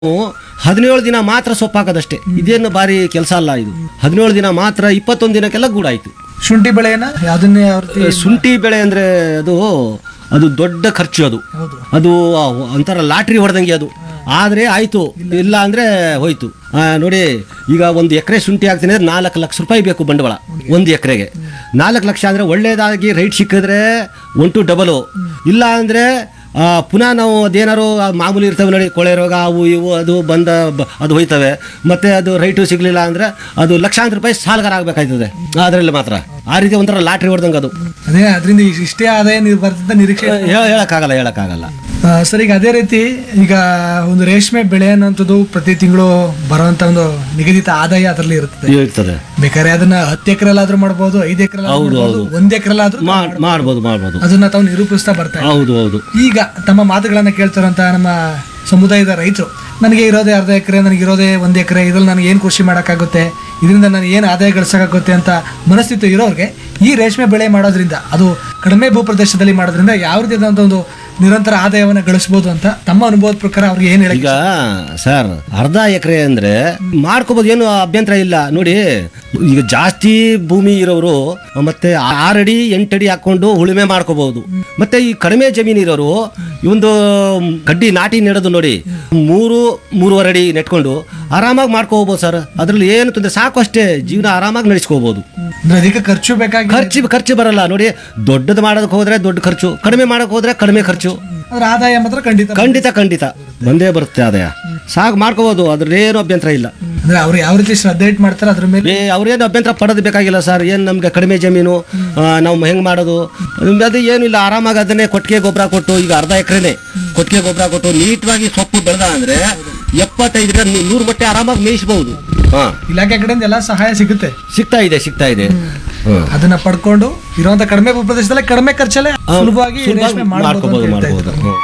ಹದಿನೇಳು ದಿನ ಮಾತ್ರ ಸೊಪ್ಪು ಹಾಕೋದಷ್ಟೇ ಇದೇನು ಭಾರಿ ಕೆಲಸ ಅಲ್ಲ ಇದು ಹದಿನೇಳು ದಿನ ಮಾತ್ರ ಇಪ್ಪತ್ತೊಂದು ದಿನಕ್ಕೆಲ್ಲ ಗೂಡಾಯ್ತು ಶುಂಠಿ ಬೆಳೆಯನ್ನ ಯಾವ್ದನ್ನೇ ಯಾವ ರೀತಿ ಶುಂಠಿ ಬೆಳೆ ಅಂದ್ರೆ ಅದು ಅದು ದೊಡ್ಡ ಖರ್ಚು ಅದು ಹೌದು ಅದು ಒಂಥರ ಲಾಟ್ರಿ ಹೊಡೆದಂಗೆ ಅದು ಆದರೆ ಆಯಿತು ಇಲ್ಲ ಅಂದರೆ ಹೋಯ್ತು ಆ, ನೋಡಿ ಈಗ ಒಂದು ಎಕರೆ ಶುಂಠಿ ಹಾಕ್ತೀನಿ ಅಂದ್ರೆ ನಾಲ್ಕು ಲಕ್ಷ ರೂಪಾಯಿ ಬೇಕು ಬಂಡವಾಳ ಒಂದು ಎಕರೆಗೆ ನಾಲ್ಕು ಲಕ್ಷ ಅಂದರೆ ಒಳ್ಳೇದಾಗಿ ರೈಟ್ ಸಿಕ್ಕಿದ್ರೆ ಒನ್ ಟು ಡಬಲು ಇಲ್ಲ ಅಂದರೆ ಪುನಃ ನಾವು ಅದೇನಾರು ಆ ಮಾಮೂಲಿ ಇರ್ತವೆ ನೋಡಿ ಕೊಳೆ ರೋಗ ಅವು ಇವು ಅದು ಬಂದ ಬ- ಅದು ಹೋಯ್ತವೆ ಮತ್ತೆ ಅದು ರೈಟು ಸಿಗಲಿಲ್ಲ ಅಂದರೆ ಅದು ಲಕ್ಷಾಂತರ ರೂಪಾಯಿ ಸಾಲಗಾರ ಆಗಬೇಕಾಯ್ತದೆ ಅದರಲ್ಲಿ ಮಾತ್ರ ಆ ರೀತಿ ಒಂಥರ ಲಾಟ್ರಿ ಹೊಡೆದಂಗೆ ಅದು ಅದೇ ಅದರಿಂದ ಇಷ್ಟೇ ಆದಾಯ ನೀವು ಬರ್ತಂತ ನಿರೀಕ್ಷೆ ಹೇಳ- ಹೇಳಕ್ಕಾಗಲ್ಲ ಹೇಳಕ್ಕಾಗಲ್ಲ ಆ, ಸರ್ ಈಗ ಅದೇ ರೀತಿ ಈಗ ಒಂದು ರೇಷ್ಮೆ ಬೆಳೆ ಅನ್ನೋಂಥದ್ದು ಪ್ರತಿ ತಿಂಗಳು ಬರುವಂತ ಒಂದು ನಿಗದಿತ ಆದಾಯ ಅದರಲ್ಲಿ ಇರ್ತದೆ ಇರ್ತದೆ ಬೇಕಾದ್ರೆ ಅದನ್ನ ಹತ್ತು ಎಕರೆಲ್ಲಾದ್ರೂ ಮಾಡ್ಬೋದು ಐದು ಎಕರೆ ಹೌದು, ಒಂದ್ ಎಕರೆಲ್ಲಾದ್ರೂ ಮಾಡ್- ಮಾಡ್ಬೋದು ಮಾಡ್ಬೋದು ಅದನ್ನ ತಾವು ನಿರೂಪಿಸ್ತಾ ಬರ್ತಾರೆ ಹೌದು ಹೌದು ಈಗ ತಮ್ಮ ಮಾತುಗಳನ್ನ ಕೇಳ್ತಾರಂತ ನಮ್ಮ ಸಮುದಾಯದ ರೈತರು ನನಗೆ ಇರೋದೇ ಅರ್ಧ ಎಕರೆ ನನಗೆ ಇರೋದೇ ಒಂದು ಎಕರೆ ಇದ್ರಲ್ಲಿ ನನಗೆ ಏನು ಕೃಷಿ ಮಾಡೋಕ್ಕಾಗುತ್ತೆ ಇದರಿಂದ ನನಗೆ ಏನು ಆದಾಯ ಗಳಿಸೋಕ್ಕಾಗುತ್ತೆ ಅಂತ ಮನಸ್ಥಿತಿ ಇರೋರಿಗೆ ಈ ರೇಷ್ಮೆ ಬೆಳೆ ಮಾಡೋದ್ರಿಂದ ಅದು ಕಡಿಮೆ ಭೂಪ್ರದೇಶದಲ್ಲಿ ಮಾಡೋದ್ರಿಂದ ಯಾವ ರೀತಿಯಾದಂಥ ಒಂದು ನಿರಂತರ ಆದಾಯವನ್ನು ಗಳಿಸ್ಬೋದು ಅಂತ ತಮ್ಮ ಅನುಭವದ ಪ್ರಕಾರ ಅವ್ರಿಗೆ ಏನು ಹೇಳಿ ಈಗ ಸರ್ ಅರ್ಧ ಎಕರೆ ಅಂದ್ರೆ ಮಾಡ್ಕೋಬಹುದು ಏನು ಅಭ್ಯಂತರ ಇಲ್ಲ ನೋಡಿ ಈಗ ಜಾಸ್ತಿ ಭೂಮಿ ಇರೋರು ಮತ್ತೆ ಆರಡಿ ಎಂಟಡಿ ಹಾಕೊಂಡು ಉಳುಮೆ ಮಾಡ್ಕೋಬಹುದು ಮತ್ತೆ ಈ ಕಡಿಮೆ ಜಮೀನು ಇರೋರು ಈ ಒಂದು ಕಡ್ಡಿ ನಾಟಿ ನೆಡೋದು ನೋಡಿ ಮೂರು ಮೂರುವರೆ ಅಡಿ ನೆಟ್ಕೊಂಡು ಆರಾಮಾಗಿ ಮಾಡ್ಕೋಬಹುದು ಸರ್ ಅದ್ರಲ್ಲಿ ಏನು ತೊಂದರೆ ಸಾಕು ಅಷ್ಟೇ ಜೀವನ ಆರಾಮಾಗಿ ನಡೆಸ್ಕೋಬಹುದು ಅಂದ್ರೆ ಅದಕ್ಕೆ ಖರ್ಚು ಬೇಕಾಗಿ ಖರ್ಚು ಖರ್ಚು ಬರಲ್ಲ ನೋಡಿ ದೊಡ್ಡದು ಮಾಡೋದಕ್ಕೆ ಹೋದ್ರೆ ದೊಡ್ಡ ಖರ್ಚು ಕಡಿಮೆ ಮಾಡಕ್ ಹೋದ್ರೆ ಕಡಿಮೆ ಖರ್ಚು ಅದ್ರ ಆದಾಯ ಮಾತ್ರ ಖಂಡಿತ ಖಂಡಿತ ಖಂಡಿತ ಬಂದೇ ಬರುತ್ತೆ ಆದಾಯ ಸಾಕು ಮಾಡ್ಕೋಬಹುದು ಅದ್ರಲ್ಲೇನು ಅಭ್ಯಂತರ ಇಲ್ಲ ಅಂದ್ರೆ ಅವ್ರು ಯಾವ ರೀತಿ ಶ್ರದ್ಧೆ ಇಟ್ಟು ಮಾಡ್ತಾರೆ ಅದ್ರ ಮೇಲೆ ಏ ಅವ್ರೇನು ಅಭ್ಯಂತರ ಪಡೋದು ಬೇಕಾಗಿಲ್ಲ ಸರ್ ಏನು ನಮ್ಗೆ ಕಡಿಮೆ ಜಮೀನು ಆ, ನಾವು ಹೆಂಗೆ ಮಾಡೋದು ಅದು ಏನು ಇಲ್ಲ ಆರಾಮಾಗಿ ಅದನ್ನೇ ಕೊಟ್ಟಿಗೆ ಗೊಬ್ಬರ ಕೊಟ್ಟು ಈಗ ಅರ್ಧ ಎಕರೆನೆ ಕೊಟ್ಟಿಗೆ ಗೊಬ್ಬರ ಕೊಟ್ಟು ನೀಟ್ವಾಗಿ ಸೊಪ್ಪು ಬೆಳೆದ ಅಂದ್ರೆ ಎಪ್ಪತ್ತೈದರಿಂದ ನೂರು ಮಟ್ಟೆ ಆರಾಮಾಗಿ ಮೇಯಿಸಬಹುದು ಹಾ ಇಲಾಖೆ ಕಡೆಯಿಂದ ಎಲ್ಲ ಸಹಾಯ ಸಿಗುತ್ತೆ ಸಿಗ್ತಾ ಇದೆ ಸಿಗ್ತಾ ಇದೆ ಹ್ಮ್. ಅದನ್ನ ಪಡ್ಕೊಂಡು ಇರುವಂತ ಕಡಿಮೆ ಭೂಪ್ರದೇಶದಲ್ಲಿ ಕಡಿಮೆ ಖರ್ಚಲ್ಲೇ ಸುಲಭವಾಗಿ ಸುಲಭವಾಗಿ ರೇಷ್ಮೆ ಮಾಡ್ಬೋದು ಮಾಡ್ಕೋಬಹುದು ಅಂತ ಹೇಳ್ತಾ ಮಾಡ್ಕೋಬಹುದು ಇದ್ರು. ಹ್ಮ್.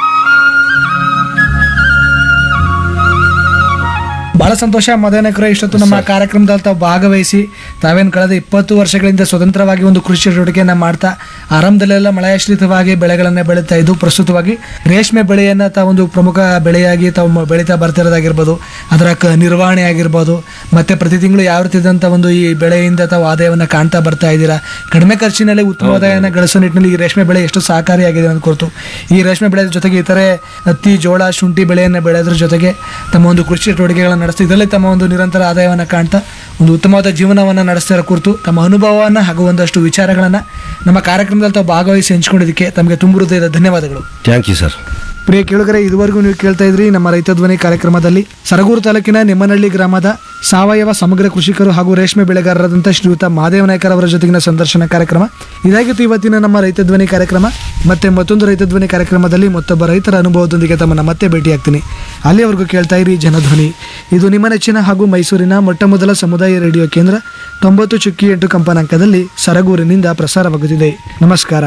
ಬಹಳ ಸಂತೋಷ ಮದನಕರ ಇಷ್ಟೊತ್ತು ನಮ್ಮ ಕಾರ್ಯಕ್ರಮದಲ್ಲಿ ತಾವು ಭಾಗವಹಿಸಿ ತಾವೇನು ಕಳೆದ ಇಪ್ಪತ್ತು ವರ್ಷಗಳಿಂದ ಸ್ವತಂತ್ರವಾಗಿ ಒಂದು ಕೃಷಿ ಚಟುವಟಿಕೆಯನ್ನ ಮಾಡ್ತಾ ಆರಂಭದಲ್ಲೆಲ್ಲ ಮಳೆಯಾಶ್ರಿತವಾಗಿ ಬೆಳೆಗಳನ್ನೇ ಬೆಳೀತಾ ಇದ್ದು ಪ್ರಸ್ತುತವಾಗಿ ರೇಷ್ಮೆ ಬೆಳೆಯನ್ನ ತಾವೊಂದು ಪ್ರಮುಖ ಬೆಳೆಯಾಗಿ ತಾವು ಮ- ಬೆಳೀತಾ ಬರ್ತಿರೋದಾಗಿರ್ಬೋದು ಅದರ ಕ ನಿರ್ವಹಣೆ ಆಗಿರ್ಬೋದು ಮತ್ತೆ ಪ್ರತಿ ತಿಂಗಳು ಯಾವ ರೀತಿಯಾದಂಥ ಒಂದು ಈ ಬೆಳೆಯಿಂದ ತಾವು ಆದಾಯವನ್ನು ಕಾಣ್ತಾ ಬರ್ತಾ ಇದ್ದೀರಾ ಕಡಿಮೆ ಖರ್ಚಿನಲ್ಲಿ ಉತ್ತಮ ಆದಾಯನ ಗಳಿಸೋ ನಿಟ್ಟಿನಲ್ಲಿ ಈ ರೇಷ್ಮೆ ಬೆಳೆ ಎಷ್ಟು ಸಹಕಾರಿಯಾಗಿದೆ ಅನ್ನೋದು ಕುರಿತು ಈ ರೇಷ್ಮೆ ಬೆಳೆ ಜೊತೆಗೆ ಇತರೆ ಹತ್ತಿ ಜೋಳ ಶುಂಠಿ ಬೆಳೆಯನ್ನು ಬೆಳೆಯೋದ್ರ ಜೊತೆಗೆ ತಮ್ಮ ಒಂದು ಕೃಷಿ ಚಟುವಟಿಕೆಗಳನ್ನು ನಡೆಸ್ತಾ ಇದರಲ್ಲಿ ತಮ್ಮ ಒಂದು ನಿರಂತರ ಆದಾಯವನ್ನು ಕಾಣ್ತಾ ಒಂದು ಉತ್ತಮವಾದ ಜೀವನವನ್ನು ನಡೆಸ್ತಾ ಇರೋ ಕುರಿತು ತಮ್ಮ ಅನುಭವವನ್ನು ಹಾಗೂ ಒಂದಷ್ಟು ವಿಚಾರಗಳನ್ನು ನಮ್ಮ ಕಾರ್ಯಕ್ರಮದಲ್ಲಿ ತಾವು ಭಾಗವಹಿಸಿ ಹಂಚ್ಕೊಂಡಿದ್ದಕ್ಕೆ ತಮಗೆ ತುಂಬ ಹೃದಯದ ಧನ್ಯವಾದಗಳು ಥ್ಯಾಂಕ್ ಯು ಸರ್ ಪ್ರಿಯ ಕೇಳುಗರೆ ಇದುವರೆಗೂ ನೀವು ಕೇಳ್ತಾ ಇದ್ರಿ ನಮ್ಮ ರೈತ ಧ್ವನಿ ಕಾರ್ಯಕ್ರಮದಲ್ಲಿ ಸರಗೂರು ತಾಲೂಕಿನ ನಿಮ್ಮನಹಳ್ಳಿ ಗ್ರಾಮದ ಸಾವಯವ ಸಮಗ್ರ ಕೃಷಿಕರು ಹಾಗೂ ರೇಷ್ಮೆ ಬೆಳೆಗಾರರಾದಂಥ ಶ್ರೀಯುತ ಮಹಾದೇವ ನಾಯ್ಕರ್ ಅವರ ಜೊತೆಗಿನ ಸಂದರ್ಶನ ಕಾರ್ಯಕ್ರಮ ಇದಾಗಿತ್ತು ಇವತ್ತಿನ ನಮ್ಮ ರೈತ ಧ್ವನಿ ಕಾರ್ಯಕ್ರಮ ಮತ್ತೆ ಮತ್ತೊಂದು ರೈತ ಧ್ವನಿ ಕಾರ್ಯಕ್ರಮದಲ್ಲಿ ಮತ್ತೊಬ್ಬ ರೈತರ ಅನುಭವದೊಂದಿಗೆ ತಮ್ಮನ್ನ ಮತ್ತೆ ಭೇಟಿಯಾಗ್ತೀನಿ ಅಲ್ಲಿಯವರೆಗೂ ಕೇಳ್ತಾ ಇರಿ ಜನಧ್ವನಿ ಇದು ನಿಮ್ಮ ನೆಚ್ಚಿನ ಹಾಗೂ ಮೈಸೂರಿನ ಮೊಟ್ಟ ಮೊದಲ ಸಮುದಾಯ ರೇಡಿಯೋ ಕೇಂದ್ರ ತೊಂಬತ್ತು ಚುಕ್ಕಿ ಎಂಟು ಕಂಪನಾಂಕದಲ್ಲಿ ಸರಗೂರಿನಿಂದ ಪ್ರಸಾರವಾಗುತ್ತಿದೆ ನಮಸ್ಕಾರ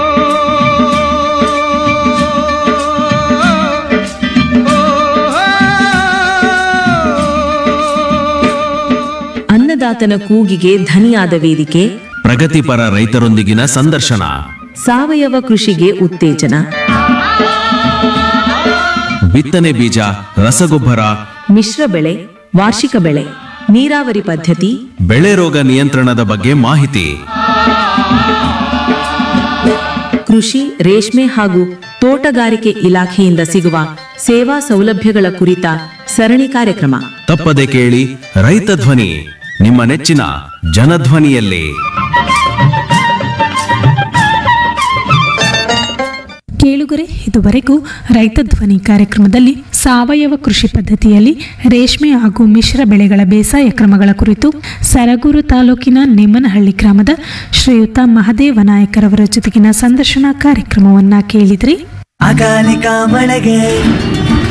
ಅನ್ನದಾತನ ಕೂಗಿಗೆ ಧನಿಯಾದ ವೇದಿಕೆ ಪ್ರಗತಿಪರ ರೈತರೊಂದಿಗಿನ ಸಂದರ್ಶನ ಸಾವಯವ ಕೃಷಿಗೆ ಉತ್ತೇಜನ ಬಿತ್ತನೆ ಬೀಜ ರಸಗೊಬ್ಬರ ಮಿಶ್ರ ಬೆಳೆ ವಾರ್ಷಿಕ ಬೆಳೆ ನೀರಾವರಿ ಪದ್ಧತಿ ಬೆಳೆ ರೋಗ ನಿಯಂತ್ರಣದ ಬಗ್ಗೆ ಮಾಹಿತಿ ಕೃಷಿ ರೇಷ್ಮೆ ಹಾಗೂ ತೋಟಗಾರಿಕೆ ಇಲಾಖೆಯಿಂದ ಸಿಗುವ ಸೇವಾ ಸೌಲಭ್ಯಗಳ ಕುರಿತ ಸರಣಿ ಕಾರ್ಯಕ್ರಮ ತಪ್ಪದೆ ಕೇಳಿ ರೈತ ಧ್ವನಿ ನಿಮ್ಮ ನೆಚ್ಚಿನ ಜನಧ್ವನಿಯಲ್ಲಿ ಕೇಳುಗರೆ ಇದುವರೆಗೂ ರೈತ ಧ್ವನಿ ಕಾರ್ಯಕ್ರಮದಲ್ಲಿ ಸಾವಯವ ಕೃಷಿ ಪದ್ಧತಿಯಲ್ಲಿ ರೇಷ್ಮೆ ಹಾಗೂ ಮಿಶ್ರ ಬೆಳೆಗಳ ಬೇಸಾಯ ಕ್ರಮಗಳ ಕುರಿತು ಸರಗೂರು ತಾಲೂಕಿನ ನೇಮನಹಳ್ಳಿ ಗ್ರಾಮದ ಶ್ರೀಯುತ ಮಹದೇವ ನಾಯಕರವರ ಜೊತೆಗಿನ ಸಂದರ್ಶನ ಕಾರ್ಯಕ್ರಮವನ್ನ ಕೇಳಿದ್ರಿ ಅಕಾಲಿಕ ಮಳೆಗೆ